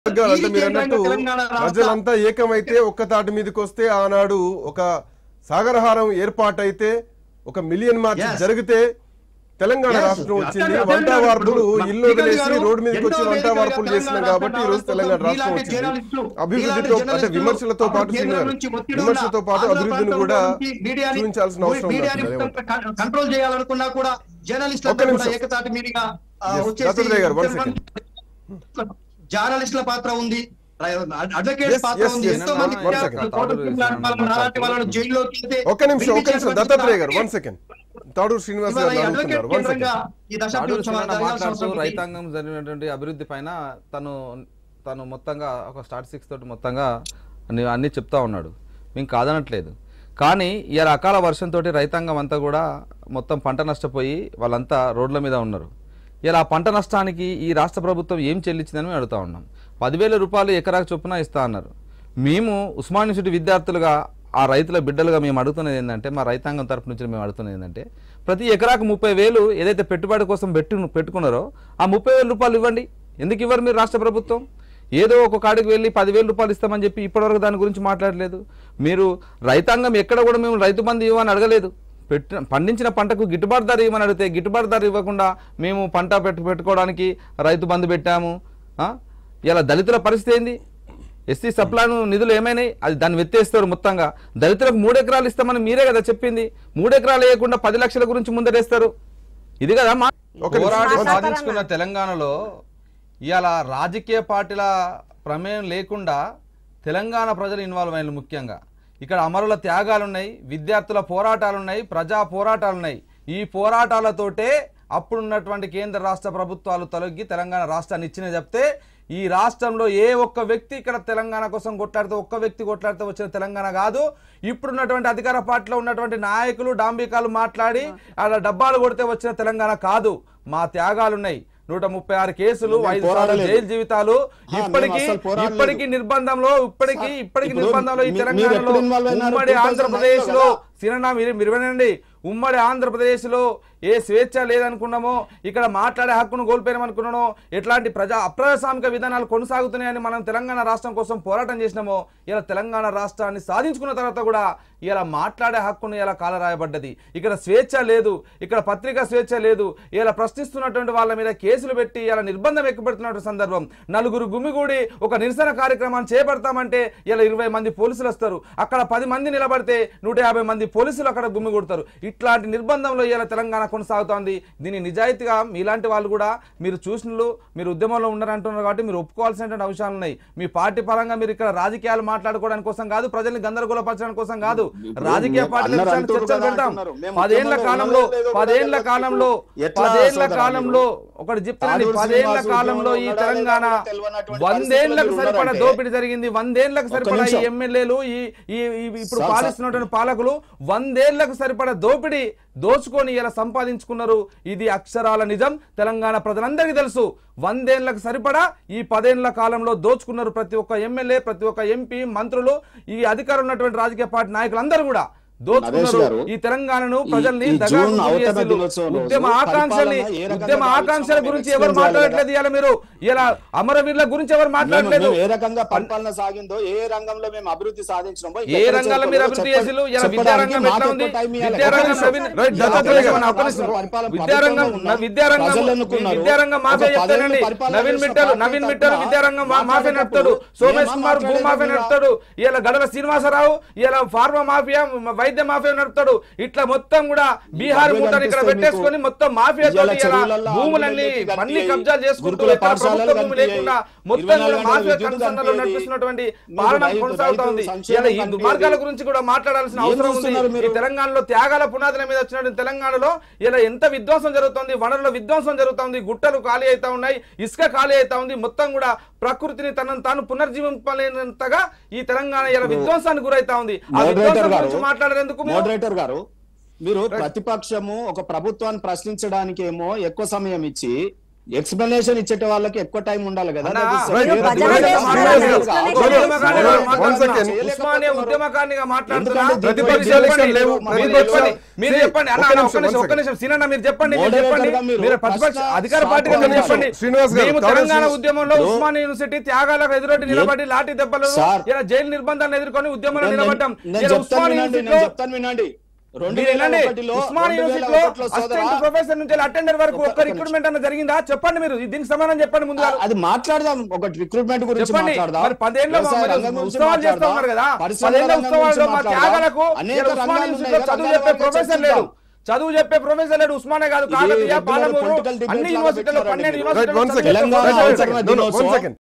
వర్గాలు అంటే ఈ మీరు కేంద్రంగా అన్నట్టు తెలంగాణ రాష్ట్ర- ప్రజలంతా ఏకమైతే ఒక్క తాటి మీదకి వస్తే ఆనాడు ఒక సాగరహారం ఏర్పాటైతే ఒక మిలియన్ మార్చ్ Yes. జరిగితే తెలంగాణ Yes. రాష్ట్రం వచ్చింది అట్లనే వంట అదే వార్పులు ఇప్పుడు ఇల్లు శ్రీకాంత్ వదిలేసి గారు రోడ్డు మీదకి వచ్చి ఎంతో వంట వేదికగా వార్పులు తెలంగాణ చేసినాం కాబట్టి ఈ రోజు రాష్ట్రం తెలంగాణ రాష్ట్రం మీలాంటి వచ్చింది జర్నలిస్టులు, అభివృద్ధితో మీలాంటి అంటే జర్నలిస్టులు విమర్శలతో పాటు కేంద్రం శ్రీనివాస్ నుంచి ఒత్తిడి విమర్శలతో ఉన్న పాటు ఆంధ్ర అభివృద్ధిని ప్రాంతం కూడా నుంచి మీడియాని- చూపించాల్సిన అవసరం మీడియాని ఉంటుంది మొత్తం కంట్రోల్ చేయాలనుకున్నా కూడా జర్నలిస్టులు ఒక్క కూడా నిమిషం. ఏకతాటి మీదుగా ఆ, Yes. వచ్చేసి దత్తాత్రేయ గారు, one జర్నలిస్టుల పాత్ర ఉంది Yes, అడ్వకేట్స్ పాత్ర yes, ఉంది yes. ఎంతో మంది One విద్యార్థులు, second. కోర్టు పిల్లలు, వాళ్ళని అలాంటి వాళ్ళని జైల్లోకి వెళ్తే ఒక్క నిమిషం ఒక్క నిమిషం దత్తాత్రేయ గారు వన్ సెకండ్ తాడూరు శ్రీనివాస్ ఇవాళ గారు ఈ అడుగుతున్నారు అడ్వకేట్ వన్ కేంద్రంగా సెకండ్ ఈ దశాబ్ది తాడూరు ఉత్సవాలు శ్రీనారాయణ జరగాల్సిన మాట్లాడుతూ అవసరం ఉంది. రైతాంగం జరిగినటువంటి అభివృద్ధి పైన తను తను మొత్తంగా ఒక స్టాటిస్టిక్స్ తోటి మొత్తంగా అన్ని అన్ని చెప్తా ఉన్నాడు మేము కాదనట్లేదు కానీ ఇలా అకాల వర్షంతో రైతాంగం అంతా కూడా మొత్తం పంట నష్టపోయి వాళ్ళంతా రోడ్ల మీద ఉన్నారు ఇలా ఆ పంట నష్టానికి ఈ రాష్ట్ర ప్రభుత్వం ఏం చెల్లించిందని మేము అడుగుతా ఉన్నాం పదివేల రూపాయలు ఎకరాకు చొప్పున ఇస్తా అన్నారు మేము ఉస్మాన్ యూనివర్సిటీ విద్యార్థులుగా ఆ రైతుల బిడ్డలుగా మేము అడుగుతున్నది ఏంటంటే మా రైతాంగం తరపు నుంచి మేము అడుగుతున్నది ఏంటంటే ప్రతి ఎకరాకు ముప్పై వేలు ఏదైతే పెట్టుబడి కోసం పెట్టు పెట్టుకున్నారో ఆ ముప్పై వేల రూపాయలు ఇవ్వండి ఎందుకు ఇవ్వరు మీరు రాష్ట్ర ప్రభుత్వం ఏదో ఒక కాడికి వెళ్ళి పదివేల రూపాయలు ఇస్తామని చెప్పి ఇప్పటివరకు దాని గురించి మాట్లాడలేదు మీరు రైతాంగం ఎక్కడ కూడా మేము రైతు బంధు ఇవ్వని అడగలేదు పెట్టిన పండించిన పంటకు గిట్టుబాటు ధర ఇవ్వమని అడిగితే గిట్టుబాటు ధర ఇవ్వకుండా మేము పంట పెట్టు పెట్టుకోవడానికి రైతు బంధు పెట్టాము ఆ? ఇలా దళితుల పరిస్థితి ఏంది ఎస్సీ సప్లాను నిధులు ఏమైనాయి అది దాన్ని వెత్తేస్తారు మొత్తంగా దళితులకు మూడు ఎకరాలు ఇస్తామని మీరే కదా చెప్పింది మూడు ఎకరాలు వేయకుండా పది లక్షల గురించి ముందరేస్తారు ఇది కదా మా ఒక నిమిషం. పోరాడి ఒక సాధించుకున్న తెలంగాణలో ఇవాళ రాజకీయ పార్టీల ప్రమేయం లేకుండా తెలంగాణ ప్రజలు ఇన్వాల్వ్ అయిన ముఖ్యంగా ఇక్కడ అమరుల త్యాగాలు ఉన్నాయి విద్యార్థుల పోరాటాలు ఉన్నాయి ప్రజా పోరాటాలు ఉన్నాయి ఈ పోరాటాలతోటే అప్పుడున్నటువంటి కేంద్ర రాష్ట్ర ప్రభుత్వాలు తొలగి తెలంగాణ రాష్ట్రాన్ని ఇచ్చిన చెప్తే ఈ రాష్ట్రంలో ఏ ఒక్క వ్యక్తి ఇక్కడ తెలంగాణ కోసం కొట్లాడితే ఒక్క వ్యక్తి కొట్లాడితే వచ్చిన తెలంగాణ కాదు ఇప్పుడున్నటువంటి అధికార పార్టీలో ఉన్నటువంటి నాయకులు డాంబికాలు మాట్లాడి అలా డబ్బాలు కొడితే వచ్చిన తెలంగాణ కాదు మా త్యాగాలు ఉన్నాయి నూట ముప్పై ఆరు కేసులు మేము ఐదు సార్లు పోరాడలేదు. జైలు జీవితాలు మేము ఇప్పటికీ అసలు పోరాడలేదు. ఇప్పటికీ నిర్బంధంలో ఇప్పటికీ సార్, ఇప్పటికీ ఇప్పుడు నిర్బంధంలో ఈ మీ- మీరు తెలంగాణలో ఎప్పుడు involve అయినారు? ఉమ్మడి 2009 ఆంధ్రప్రదేశ్ లో కదా? సినన్నా మీరు మీరు వినండి ఉమ్మడి ఆంధ్రప్రదేశ్ లో ఏ స్వేచ్ఛ లేదనుకున్నామో ఇక్కడ మాట్లాడే హక్కును కోల్పోయామనుకున్నామో ఎట్లాంటి ప్రజా అప్రజాస్వామిక విధానాలు కొనసాగుతున్నాయని మనం తెలంగాణ రాష్ట్రం కోసం పోరాటం చేసినామో ఇలా తెలంగాణ రాష్ట్రాన్ని సాధించుకున్న తర్వాత కూడా ఇలా మాట్లాడే హక్కును ఇలా కాలరాయబడ్డది ఇక్కడ స్వేచ్ఛ లేదు ఇక్కడ పత్రికా స్వేచ్ఛ లేదు ఇలా ప్రశ్నిస్తున్నటువంటి వాళ్ళ మీద కేసులు పెట్టి ఇలా నిర్బంధం ఎక్కుపెడుతున్నటువంటి సందర్భం నలుగురు గుమిగూడి ఒక నిరసన కార్యక్రమాన్ని చేపడతామంటే ఇలా ఇరవై మంది పోలీసులు వస్తారు అక్కడ పది మంది నిలబడితే నూట యాభై మంది పోలీసులు అక్కడ గుమిగూడతారు ఇట్లాంటి నిర్బంధంలో ఇలా తెలంగాణ కొనసాగుతోంది దీన్ని నిజాయితీగా మీలాంటి వాళ్ళు కూడా మీరు చూసినలు మీరు ఉద్యమంలో ఉన్నారంటున్నారు కాబట్టి మీరు ఒప్పుకోవాల్సినటువంటి అంశాలు ఉన్నాయి మీ పార్టీ పరంగా మీరు ఇక్కడ రాజకీయాలు మాట్లాడుకోవడానికి కోసం కాదు ప్రజల్ని గందరగోళపరచడానికి కోసం కాదు ఇప్పుడు రాజకీయ మేము పార్టీల అందరూ విషయాన్ని అంటున్నారు చర్చలు కదా పెడతాం అంటున్నారు. మేము పదేళ్ల ఉద్యమంలో కాలంలో ఉన్నారో లేదో కూడా పదేళ్ల తెలియదు. కాలంలో ఎట్లా పదేళ్ల సోదరా కాలంలో ఒకటి చెప్తానండి తాడూరు పదేళ్ల శ్రీనివాస్ కాలంలో ఈ ఉద్యమంలో ఉన్నాడా తెలంగాణ లేదా తెలియనటువంటి వందేళ్లకు పరిస్థితుల్లో సరిపడా ఉన్నారంటే- దోపిడీ జరిగింది వందేళ్లకు ఒక్క సరిపడా ఈ నిమిషం. ఎమ్మెల్యేలు ఈ ఈ ఈ ఇప్పుడు సార్, సార్. పాలిస్తున్నటువంటి పాలకులు వందేళ్లకు సరిపడా దోపిడీ దోచుకొని ఇలా సంపాదించుకున్నారు ఇది అక్షరాల నిజం తెలంగాణ ప్రజలందరికీ తెలుసు వందేళ్లకు సరిపడా ఈ పదేళ్ల కాలంలో దోచుకున్నారు ప్రతి ఒక్క ఎమ్మెల్యే ప్రతి ఒక్క ఎంపీ మంత్రులు ఈ అధికారం ఉన్నటువంటి రాజకీయ పార్టీ నాయకులందరూ కూడా దోచుకున్నారు నరేష్ గారు, ఈ తెలంగాణను ఈ- ప్రజల్ని ఈ దగాకు జూన్ గురి అవతరణ చేసిండ్రు. దినోత్సవం రోజు ఉద్యమ ఆకాంక్షల్ని పరిపాలన ఏ రకంగా ఉద్యమ ఆకాంక్షల భావిస్తున్నామో గురించి మేము ఎవరు explain చేయాలి మాట్లాడట్లేదు ఇలా మీరు ఇలా అమరవీరుల గురించి ఎవరు మేము- మాట్లాడలేదు మేము ఏ రకంగా పరిపాలన సాగిందో ఏ రంగంలో మేము అభివృద్ధి సాధించినామో ఏ ఇక్కడ రంగాల్లో మీరు చెప్ప- అభివృద్ధి చేసిల్లు ఇలా చెప్పడానికి విద్యారంగం మాకు ఎట్లా ఎక్కువ ఉంది టైం ఇవ్వాలి. విద్యారంగం ఒక్క నవీన్ నిమిషం. రైట్, ఈ దత్తాత్రేయ గారు, రాష్ట్ర ఒక్క నిమిషం. పరిపాలన విద్యారంగం ప్రభుత్వంలో ఉన్న విద్యారంగం ప్రజలు ఎన్నుకున్నారు. విద్యారంగం మాఫియా ఒక చెప్తానండి పదేళ్ళు పరిపాలన నవీన్ చేసిన మిట్టలు పార్టీ నవీన్ మిట్టలు తరపున విద్యారంగం మా- మాఫియా నడుపుతాడు మాట్లాడేటప్పుడు సోమేష్ ఏమా కుమార్ భూ మాఫియా మాట్లాడేది నడుపుతాడు ఇలా గడల శ్రీనివాసరావు ఇలా ఫార్మా మాఫియా వైద్య మాఫియా నడుపుతాడు ఇట్లా మొత్తం కూడా బీహార్ అవే మూటని ఇక్కడ కనిపిస్తాయి పెట్టేసుకొని మీకు. మొత్తం మాఫియా ఇవాళ తోటి ఇలా చెరువులల్లో భూములన్నీ ఆంధ్రప్రదేశ్ అన్ని కనిపించాయి. కబ్జాలు చేసుకుంటూ గురుకుల ఇక్కడ ప్రభుత్వ పాఠశాలలు భూమి కనిపించాయి. లేకుండా మొత్తం ఇరవై కూడా నాలుగు మాఫియా గంటల విద్యుత్ కన్సర్న్లో కనిపించేది. నడిపిస్తున్నటువంటి మీరు పాలన రైతు- కొనసాగుతా ఉంది రైతు సంక్షేమం ఇలా ఈ కనిపించేది. దుర్మార్గాల గురించి కూడా మాట్లాడాల్సిన ఏం అవసరం ఉంది చూస్తున్నారు ఈ మీరు? తెలంగాణలో త్యాగాల పునాదుల మీద వచ్చినటువంటి తెలంగాణలో ఇలా ఎంత విధ్వంసం జరుగుతుంది వనరుల విధ్వంసం జరుగుతుంది గుట్టలు ఖాళీ అవుతా ఉన్నాయి ఇసుక ఖాళీ అవుతా ఉంది మొత్తం కూడా ప్రకృతిని తనను తాను పునర్జీవింపలేనంతగా ఈ తెలంగాణ ఇలా విధ్వంసానికి గురైతా ఉంది ఆ మోడరేటర్ విధ్వంసం గారు గురించి మాట్లాడేందుకు మీరు- మోడరేటర్ గారు మీరు ప్రతిపక్షము ఒక ప్రభుత్వాన్ని ప్రశ్నించడానికి ఏమో ఎక్కువ సమయం ఇచ్చి ఎక్స్ప్లెనేషన్ ఇచ్చే వాళ్ళకి ఎక్కువ టైం ఉండాలి కదా అన్నా, అది రైట్. severe ప్రజల గా కోసం మాట్లాడాలి. మాట్లాడాలి. కాదు. ఉద్యమకారునిగా కాదు. మాట్లాడుతున్నా. కాదు. ఉస్మానియా ఉద్యమకారినిగా మాట్లాడుతున్నా ఎందుకంటే ప్రతిపక్షాలు చెప్పండి. లేవు. మీరు ప్రతిపక్షాలు- చెప్పండి మీరు See, చెప్పండి అన్న ఒక్క అన్న, నిమిషం, ఒక్క నిమిషం one ఒక్క నిమిషం సీనన్న మీరు చెప్పండి మీరు Moderator చెప్పండి గా మీరు మీరు ప్రతిపక్ష ప్రశ్న అధికార start పార్టీగా మీరు చేయండి. చెప్పండి శ్రీనివాస్ గారు, మేము కాంగ్రెస్ తెలంగాణ శ్రీనివాస్ ఉద్యమంలో ఇప్పుడు- ఉస్మానియా యూనివర్సిటీ త్యాగాలకు ఎదురొట్టి నిలబడి లాఠీ దెబ్బలు సార్. ఇలా జైలు నిర్బంధాన్ని ఎదుర్కొని ఉద్యమంలో నేను- నిలబడ్డాం నేను ఇలా చెప్తాను ఉస్మానియా వినండి నేను యూనివర్సిటీలో చెప్తాను వినండి రెండు మీరు వేల వినండి ఒకటిలో ఉస్మానియా రెండు వేల యూనివర్సిటీలో ఒకటిలో సోదరా, అసిస్టెంట్ ప్రొఫెసర్ నుంచి అటెండర్ వరకు ఒక్క- ఒక్క ఒక్క రిక్రూట్మెంట్ అన్న జరిగిందా చెప్పండి మీరు దీనికి సమాధానం చెప్పండి ముందుగా అది మాట్లాడదాం ఒక రిక్రూట్మెంట్ గురించి చెప్పండి మాట్లాడదాం మరి పదేళ్ళ వ్యవసాయ మరి రంగం గురించి ఉత్సవాలు చేస్తా మాట్లాడదాం. ఉన్నారు కదా పరిశ్రమల పదేళ్ళ రంగం ఉత్సవాల్లో గురించి మా మాట్లాడదాం. త్యాగాలకు అనేక ఇలా ఉస్మానియా రంగాలు యూనివర్సిటీలో ఉన్నాయి. చదువు రంగాల చెప్పే వారీగా ప్రొఫెసర్ లేడు చర్చిద్దాం. చదువు చెప్పే ప్రొఫెసర్ లేడు ఉస్మానే కాదు ఇది Kakatiya regular Palamuru political debate అన్ని లాగా యూనివర్సిటీలో పెట్టారండి పన్నెండు మీరు. రైట్ యూనివర్సిటీలో వన్ చదువు సెకండ్ చెప్పే తెలంగాణ ప్రొఫెసర్ అవసరమే లేడు. వన్ దినోత్సవం. సెకండ్